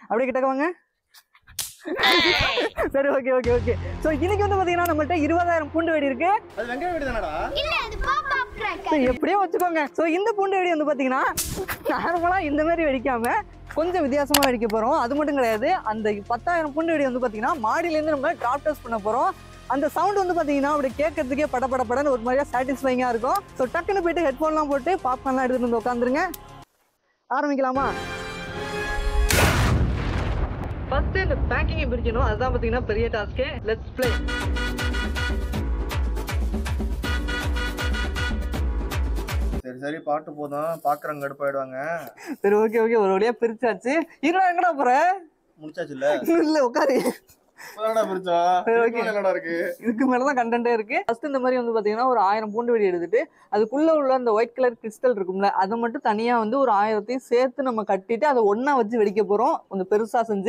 அப்படியே கிட்டக்க வாங்க சரி ஓகே ஓகே ஓகே ஸோ இன்னைக்கு வந்து பார்த்தீங்கன்னா நம்மள்ட்ட இருபதாயிரம் பூண்டு வெடி இருக்கு அது வெங்காய வெடி தானடா இல்ல அது பாப் கிராக்கர் ஸோ எப்படியோ வச்சுக்கோங்க ஸோ இந்த பூண்டு வெடி வந்து பார்த்தீங்கன்னா நார்மலாக இந்த மாதிரி வெடிக்காம கொஞ்சம் வித்தியாசமாக வெடிக்க போகிறோம் அது மட்டும் கிடையாது அந்த பத்தாயிரம் பூண்டு வெடி வந்து பார்த்தீங்கன்னா மாடியிலேருந்து நம்ம டிராப் டெஸ்ட் பண்ண போகிறோம் அந்த சவுண்ட் வந்து பார்த்தீங்கன்னா அப்படி கேட்கறதுக்கே பட பட படன்னு ஒரு மாதிரியா சாட்டிஸ்ஃபைங்காக இருக்கும் ஸோ டக்குன்னு போயிட்டு ஹெட்ஃபோன்லாம் போட்டு பாப்கார்ன்லாம் எடுத்துகிட்டு வந்து உட்காந்துருங்க ஆரம்பிக்கலாமா ஃபர்ஸ்ட் இந்த பேக்கிங்கை பிரிக்கணும் அதுதான் பார்த்தீங்கன்னா பெரிய டாஸ்க்கு லெட்ஸ் ப்ளே சரி சரி பாட்டு போதும் பாக்குறவங்க கடுப்பாயிடுவாங்க சரி ஓகே ஓகே ஒரு வழியா பிரிச்சாச்சு இருடா எங்கடா போற முடிச்சாச்சுல்ல இல்ல உட்காரு என்னடா பிரிச்சா சரி, okay. என்னடா இருக்கு இதுக்கு மேலதான் கண்டென்ட்டே இருக்கு ஃபர்ஸ்ட் இந்த மாதிரி வந்து பாத்தீங்கன்னா ஒரு ஆயிரம் பூண்டு வெடி எடுத்துட்டு அதுக்குள்ள உள்ள அந்த ஒயிட் கலர் கிறிஸ்டல் இருக்கும்ல அதை மட்டும் தனியா வந்து ஒரு ஆயிரத்தையும் சேர்த்து நம்ம கட்டிட்டு அதை ஒண்ணா வச்சு வெடிக்க போறோம் கொஞ்சம் பெருசா செஞ்சு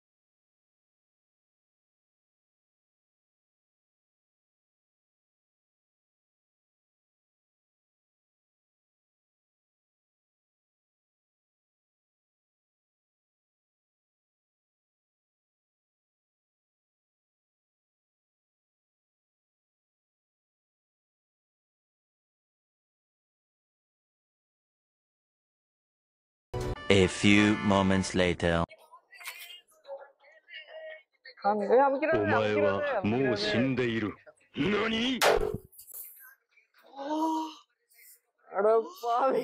A few moments later. அங்க அமைக்கிறது, お前 அமைக்கிறது, はもう அமைக்கிறது. 死んでいる。何 அட பாவி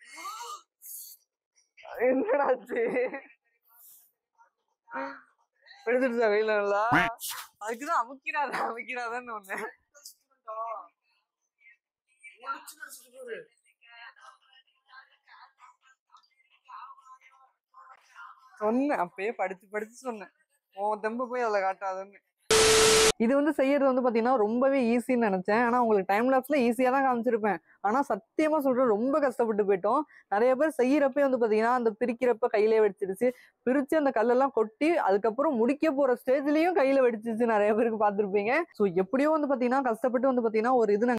என்னடாச்சு எடுத்துட்டு கையில நல்லா அதுக்குதான் அமுக்கிறாத அமுக்கிறாதன்னு ஒண்ணு சொன்னேன் அப்பயே படிச்சு படிச்சு சொன்னேன் உன் தெம்ப போய் அதில் காட்டாதன்னு இது வந்து செய்யறது வந்து பாத்தீங்கன்னா ரொம்பவே ஈஸின்னு நினைச்சேன் ஆனா உங்களுக்கு டைம் லாப்ஸ்ல ஈஸியா தான் காமிச்சிருப்பேன் ஆனா சத்தியமா சொல்றேன் ரொம்ப கஷ்டப்பட்டு போயிட்டோம் நிறைய பேர் செய்யறப்பே வந்து பாத்தீங்கன்னா அந்த பிரிக்கிறப்ப கையிலே வெடிச்சிருச்சு பிரிச்சு அந்த கல்லெல்லாம் கொட்டி அதுக்கப்புறம் முடிக்க போற ஸ்டேஜ்லயும் கையில வெடிச்சிச்சு நிறைய பேருக்கு பார்த்திருப்பீங்க ஸோ எப்படியோ வந்து பாத்தீங்கன்னா கஷ்டப்பட்டு வந்து பாத்தீங்கன்னா ஒரு இது நாங்க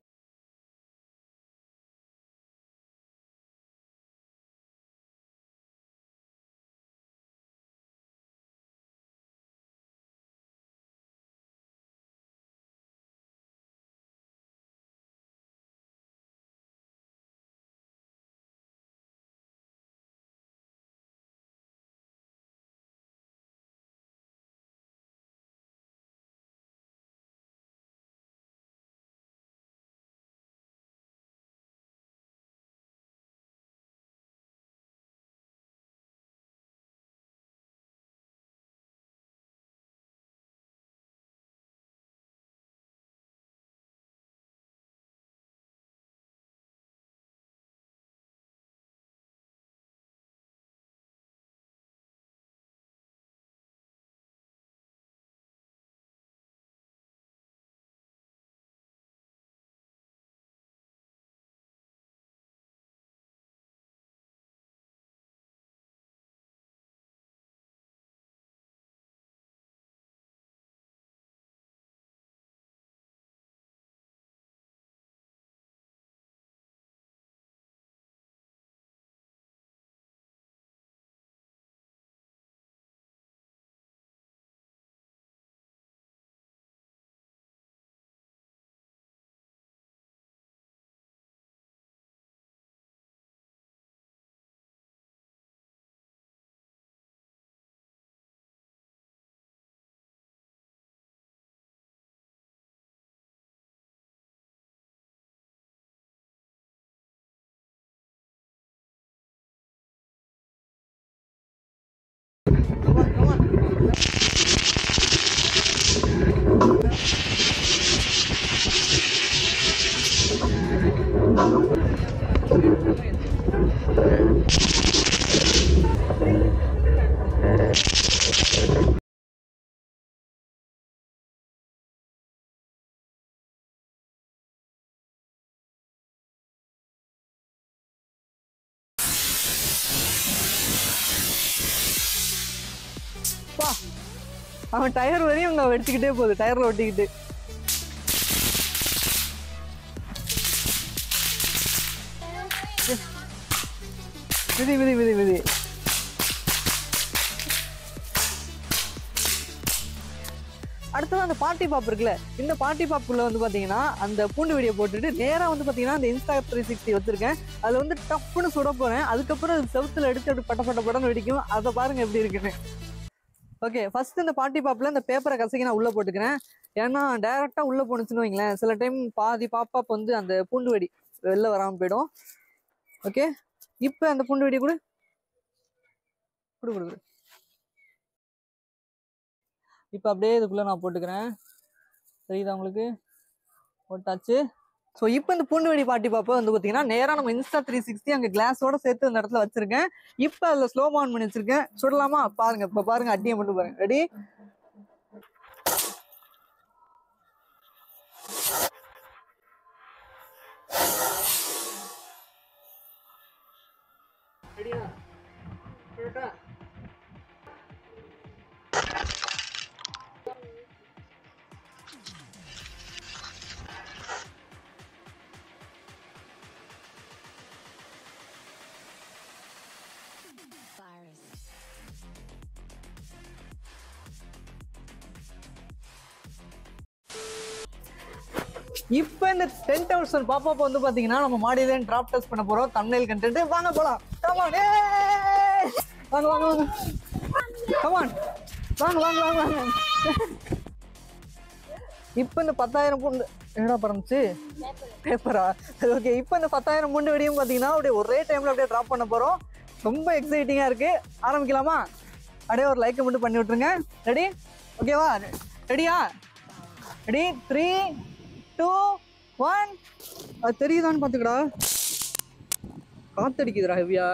பா அவன் டயர் வரையும் அங்க வெடிச்சுக்கிட்டே போகுது டயர்ல ஒட்டிக்கிட்டு மிதி மிதி மிதி மிதி அடுத்தது அந்த பார்ட்டி பாப் இருக்குல்ல இந்த பார்ட்டி பாப்புக்குள்ள வந்து பாத்தீங்கன்னா அந்த பூண்டு வீடியோ போட்டுட்டு நேரா வந்து பாத்தீங்கன்னா அந்த இன்ஸ்டா த்ரீ சிக்ஸ்டி வச்சிருக்கேன் அதுல வந்து டப்புன்னு சுட போறேன் அதுக்கப்புறம் அது செவுத்துல எடுத்து அப்படி பட்ட பட்ட படம்னு வெடிக்கும் அதை பாருங்க எப்படி இருக்குன்னு ஓகே ஃபர்ஸ்ட் இந்த பார்ட்டி பாப்ல இந்த பேப்பரை கசக்கி நான் உள்ள போட்டுக்கிறேன் ஏன்னா டைரக்டா உள்ள போணுச்சுன்னு வைங்களேன் சில டைம் பாதி பாப்பாப் வந்து அந்த பூண்டு வெடி வெளில வராம போயிடும் ஓகே இப்போ அந்த பூண்டு வெடி கூட கொடு கொடு கொடு. இப்போ அப்படியே இதுக்குள்ள நான் போட்டுக்கிறேன் தெரியுதா உங்களுக்கு போட்டாச்சு ஸோ இப்போ இந்த பூண்டு வெடி பாட்டி பாப்பா வந்து பார்த்தீங்கன்னா நேராக நம்ம இன்ஸ்டா த்ரீ சிக்ஸ்டி அங்கே கிளாஸோட சேர்த்து அந்த இடத்துல வச்சிருக்கேன் இப்போ அதில் ஸ்லோ ஆன் பண்ணி வச்சிருக்கேன் சுடலாமா பாருங்க இப்போ பாருங்க அட்டியை மட்டும் பாருங்க ரெடி ரெடியா இப்போ இந்த டென் தௌசண்ட் பாப்பாப்ப வந்து பாத்தீங்கன்னா நம்ம மாடியில டிராப் டெஸ்ட் பண்ண போறோம் தமிழ் கண்டென்ட் வாங்க போலாம் கமான் வாங்க வாங்க வாங்க கமான் வாங்க வாங்க வாங்க வாங்க இப்போ இந்த பத்தாயிரம் பூண்டு என்னடா பறந்துச்சு பேப்பரா சரி ஓகே இப்போ இந்த பத்தாயிரம் பூண்டு வெடியும் பார்த்தீங்கன்னா அப்படியே ஒரே டைம்ல அப்படியே ட்ராப் பண்ண போறோம் ரொம்ப எக்ஸைட்டிங்கா இருக்கு ஆரம்பிக்கலாமா அப்படியே ஒரு லைக்கை மட்டும் பண்ணி விட்டுருங்க ரெடி ஓகேவா ரெடியா ரெடி த்ரீ டூ ஒன் அது தெரியுதான்னு பார்த்துக்கடா காத்தடிக்குதுடா ஹெவியா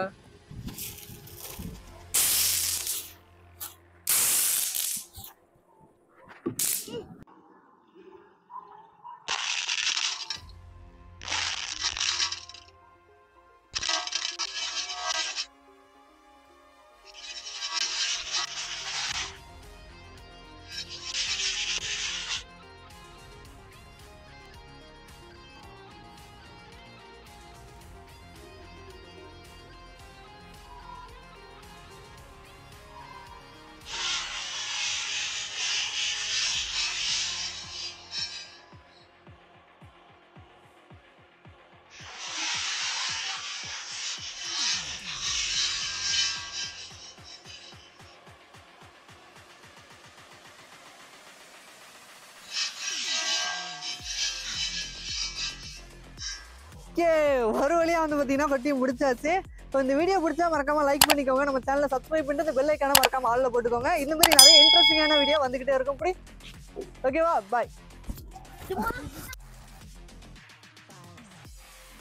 ஓகே ஒரு வழியா வந்து பார்த்தீங்கன்னா பட்டி முடிச்சாச்சு ஸோ இந்த வீடியோ பிடிச்சா மறக்காம லைக் பண்ணிக்கோங்க நம்ம சேனலை சப்ஸ்கிரைப் பண்ணிட்டு இந்த பெல் ஐக்கான மறக்காம ஆளில் போட்டுக்கோங்க இந்த மாதிரி நிறைய இன்ட்ரெஸ்டிங்கான வீடியோ வந்துகிட்டே இருக்கும் இப்படி ஓகேவா பாய்